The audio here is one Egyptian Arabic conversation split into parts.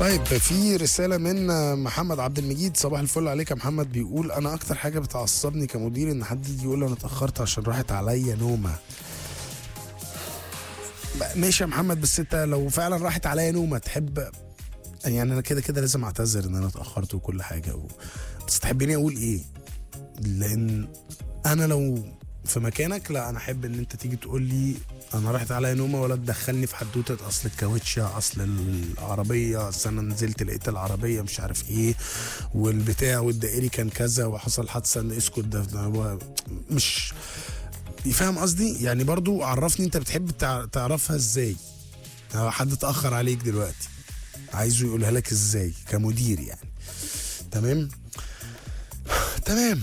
طيب في رسالة من محمد عبد المجيد صباح الفل عليك يا محمد بيقول أنا أكتر حاجة بتعصبني كمدير إن حد يجي يقول لي أنا اتأخرت عشان راحت عليا نومة ماشي يا محمد بس أنت لو فعلا راحت عليا نومة تحب يعني أنا كده كده لازم أعتذر إن أنا اتأخرت وكل حاجة و... بس تحبيني أقول إيه؟ لأن أنا لو في مكانك لا أنا أحب إن أنت تيجي تقول لي انا راحت عليا نومه ولا تدخلني في حدوته اصل الكاوتشه اصل العربيه اصل انا نزلت لقيت العربيه مش عارف ايه والبتاع والدائري كان كذا وحصل حادثه ان اسكت ده, ده هو مش فاهم قصدي يعني برضو عرفني انت بتحب تع- تعرفها ازاي هو حد اتاخر عليك دلوقتي عايزه يقولها لك ازاي كمدير يعني تمام تمام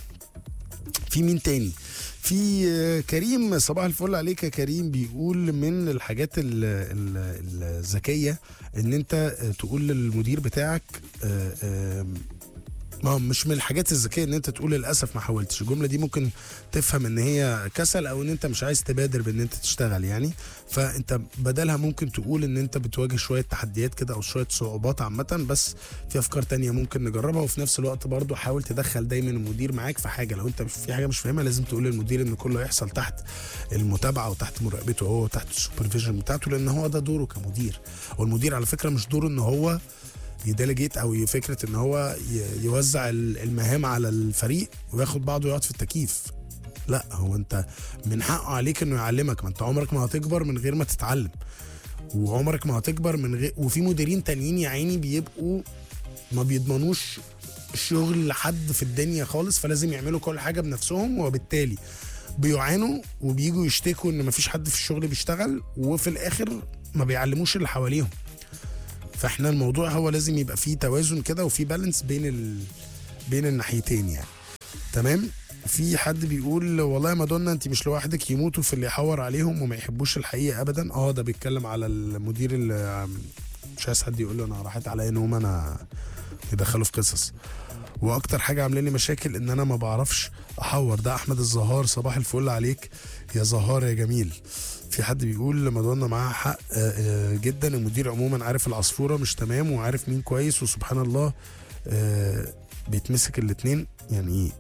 في مين تاني في آه، كريم صباح الفل عليك يا كريم بيقول من الحاجات ال- ال- الذكيه ان انت آه، تقول للمدير بتاعك آه، آه، ما هو مش من الحاجات الذكيه ان انت تقول للاسف ما حاولتش الجمله دي ممكن تفهم ان هي كسل او ان انت مش عايز تبادر بان انت تشتغل يعني فانت بدلها ممكن تقول ان انت بتواجه شويه تحديات كده او شويه صعوبات عامه بس في افكار تانية ممكن نجربها وفي نفس الوقت برضو حاول تدخل دايما المدير معاك في حاجه لو انت في حاجه مش فاهمها لازم تقول للمدير ان كله هيحصل تحت المتابعه وتحت مراقبته هو وتحت السوبرفيجن بتاعته لان هو ده دوره كمدير والمدير على فكره مش دوره ان هو يديليجيت او فكره ان هو ي- يوزع ال- المهام على الفريق وياخد بعضه ويقعد في التكييف لا هو انت من حقه عليك انه يعلمك ما انت عمرك ما هتكبر من غير ما تتعلم وعمرك ما هتكبر من غير وفي مديرين تانيين يا عيني بيبقوا ما بيضمنوش شغل لحد في الدنيا خالص فلازم يعملوا كل حاجه بنفسهم وبالتالي بيعانوا وبييجوا يشتكوا ان مفيش حد في الشغل بيشتغل وفي الاخر ما بيعلموش اللي حواليهم فاحنا الموضوع هو لازم يبقى فيه توازن كده وفيه بالانس بين ال... بين الناحيتين يعني تمام في حد بيقول والله يا مادونا انت مش لوحدك يموتوا في اللي يحور عليهم وما يحبوش الحقيقه ابدا اه ده بيتكلم على المدير اللي مش عايز حد يقول له انا راحت عليا نوم انا يدخله في قصص واكتر حاجه عامله لي مشاكل ان انا ما بعرفش احور ده احمد الزهار صباح الفل عليك يا زهار يا جميل في حد بيقول مادونا معاها حق آه، آه، جدا المدير عموما عارف العصفوره مش تمام وعارف مين كويس وسبحان الله آه، بيتمسك الاتنين يعني ايه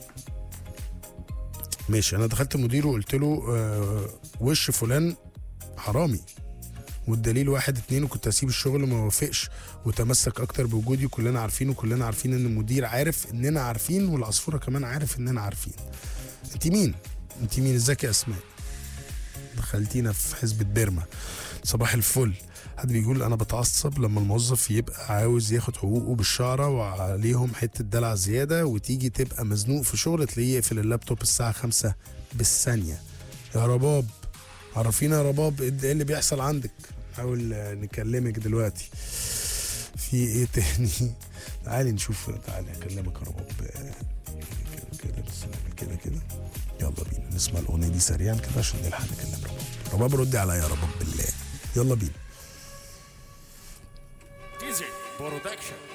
ماشي انا دخلت المدير وقلت له آه، وش فلان حرامي والدليل واحد اتنين وكنت هسيب الشغل ما وافقش وتمسك اكتر بوجودي وكلنا عارفين وكلنا عارفين ان المدير عارف اننا عارفين والعصفوره كمان عارف اننا عارفين انت مين انت مين ازيك يا اسماء دخلتينا في حزب بيرما صباح الفل حد بيقول انا بتعصب لما الموظف يبقى عاوز ياخد حقوقه بالشعره وعليهم حته دلع زياده وتيجي تبقى مزنوق في شغل تلاقيه يقفل اللابتوب الساعه خمسة بالثانيه يا رباب عرفينا يا رباب ايه إيه اللي بيحصل عندك نحاول آه، نكلمك دلوقتي في ايه تاني تعالي نشوف تعالي اكلمك يا رباب آه، كده كده بس نعمل كده كده يلا بينا نسمع الاغنيه دي سريعا كده عشان نلحق نكلم رباب رباب ردي عليا يا رباب بالله يلا بينا Dizzy Production